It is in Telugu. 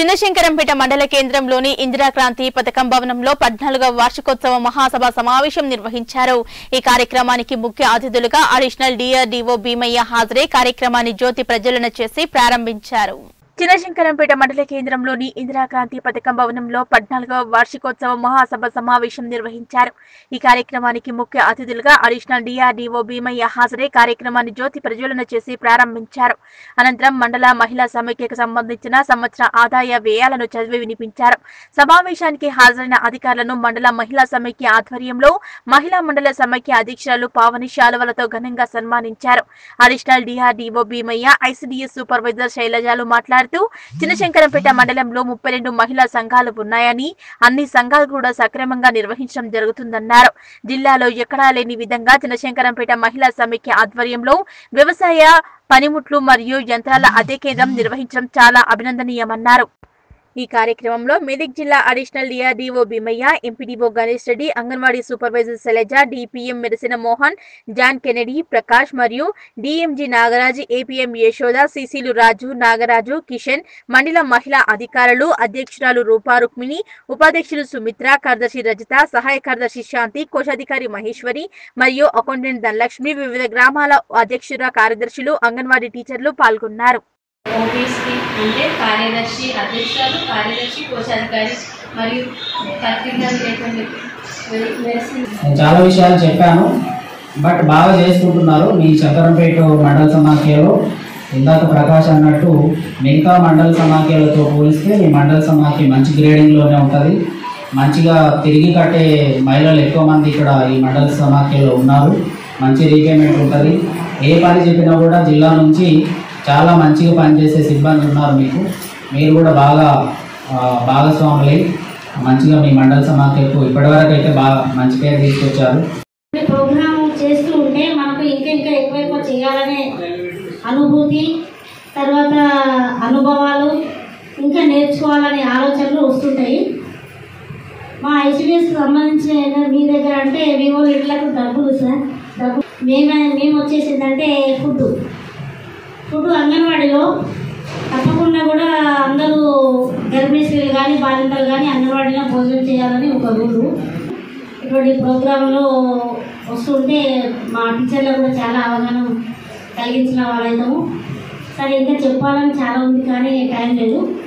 చిన్నశంకరంపేట మండల కేంద్రంలోని ఇందిరాక్రాంతి పథకం భవనంలో పద్నాలుగవ వార్షికోత్సవ మహాసభ సమావేశం నిర్వహించారు ఈ కార్యక్రమానికి ముఖ్య అతిథులుగా అడిషనల్ డిఆర్డీఓ భీమయ్య హాజరై కార్యక్రమాన్ని జ్యోతి ప్రజ్వలన చేసి ప్రారంభించారు చిన్నశంకరంపేట మండల కేంద్రంలోని ఇందిరాక్రాంతి పథకం భవనంలో పద్నాలుగవ వార్షికోత్సవ మహాసభ సమావేశం నిర్వహించారు ఈ కార్యక్రమానికి ముఖ్య అతిథులుగా అడిషనల్ డిఆర్డీఓ భీమయ్య హాజరై కార్యక్రమాన్ని జ్యోతి ప్రజ్వలన చేసి ప్రారంభించారు అనంతరం మండల మహిళా సమైక్యకు సంబంధించిన సంవత్సర ఆదాయ వ్యయాలను చదివి వినిపించారు సమావేశానికి హాజరైన అధికారులను మండల మహిళా సమైక్య ఆధ్వర్యంలో మహిళా మండల సమైక్య అధ్యక్షురాలు పావని శాలువలతో ఘనంగా సన్మానించారు additional DRDO Bheemaiah ICDS supervisor శైలజాలు మాట్లాడుతూ చిన్నశంకరంపేట మండలంలో ముప్పై రెండు మహిళా సంఘాలు ఉన్నాయని అన్ని సంఘాలు కూడా సక్రమంగా నిర్వహించడం జరుగుతుందన్నారు జిల్లాలో ఎక్కడా లేని విధంగా చిన్నశంకరంపేట మహిళా సమైక్య ఆధ్వర్యంలో వ్యవసాయ పనిముట్లు మరియు యంత్రాల అదే కేంద్రం నిర్వహించడం చాలా అభినందనీయమన్నారు ఈ కార్యక్రమంలో మెదక్ జిల్లా additional DRDO Bheemaiah MPDO Ganesh Reddy anganwadi supervisor Sailaja DPM మెడిసిన మోహన్ జాన్ కెనడీ ప్రకాష్ మరియు డిఎంజీ నాగరాజ్ ఏపీఎం యశోద సిసిలు రాజు నాగరాజు కిషన్ మండల మహిళా అధికారులు అధ్యక్షురాలు రూపా రుక్మిణి ఉపాధ్యక్షులు సుమిత్ర కార్యదర్శి రజిత సహాయ కార్యదర్శి శాంతి కోశాధికారి మహేశ్వరి మరియు అకౌంటెంట్ ధనలక్ష్మి వివిధ గ్రామాల అధ్యక్షుల కార్యదర్శులు అంగన్వాడీ టీచర్లు పాల్గొన్నారు ఓపీస్కి అంటే కార్యదర్శి అధ్యక్షులు కార్యదర్శి కోశాధికారి మరియు పత్రికలు లేకుండా మెడిసిన్ నేను చాలా విషయాలు చెప్పాను బట్ బాగా చేసుకుంటున్నారు మీ చక్రంపేట మండల సమాఖ్యలో ఇందాక ప్రకాష్ అన్నట్టు మిగతా మండల సమాఖ్యలతో పోలిస్తే మీ మండల సమాఖ్య మంచి గ్రేడింగ్లోనే ఉంటుంది మంచిగా తిరిగి కట్టే మహిళలు ఎక్కువ మంది ఇక్కడ ఈ మండల సమాఖ్యలో ఉన్నారు మంచి రీపేమెంట్ ఉంటుంది ఏ పని చెప్పినా కూడా జిల్లా నుంచి చాలా మంచిగా పనిచేసే సిబ్బంది ఉన్నారు మీకు మీరు కూడా బాగా ఆ, భాగస్వాములై మంచిగా మీ మండల సమాఖ్యకు ఇప్పటివరకు అయితే బాగా మంచి పేరు తీసుకొచ్చారు ఈ ప్రోగ్రామ్ చేస్తూ ఉంటే మనకు ఇంకా ఇంకా ఎక్కువ ఎక్కువ చేయాలనే అనుభూతి తర్వాత అనుభవాలు ఇంకా నేర్చుకోవాలనే ఆలోచనలు వస్తుంటాయి మా ఐసీడీఎస్ సంబంధించిన మీ దగ్గర అంటే వివో ఇళ్ళకు డబ్బులు సార్ డబ్బు మేమే మేము వచ్చేసిందంటే ఫుడ్ ఫుడ్ అంగన్వాడీలో తప్పకుండా కూడా అందరూ గర్భిణీ స్త్రీలు కానీ బాలింతలు కానీ అంగన్వాడీలో భోజనం చేయాలని ఒక రూలు ఇటువంటి ప్రోగ్రాంలో వస్తుంటే మా టీచర్లకు కూడా చాలా అవగాహన కలిగించిన వాళ్ళైతాము సరే ఇంకా చెప్పాలని చాలా ఉంది కానీ టైం లేదు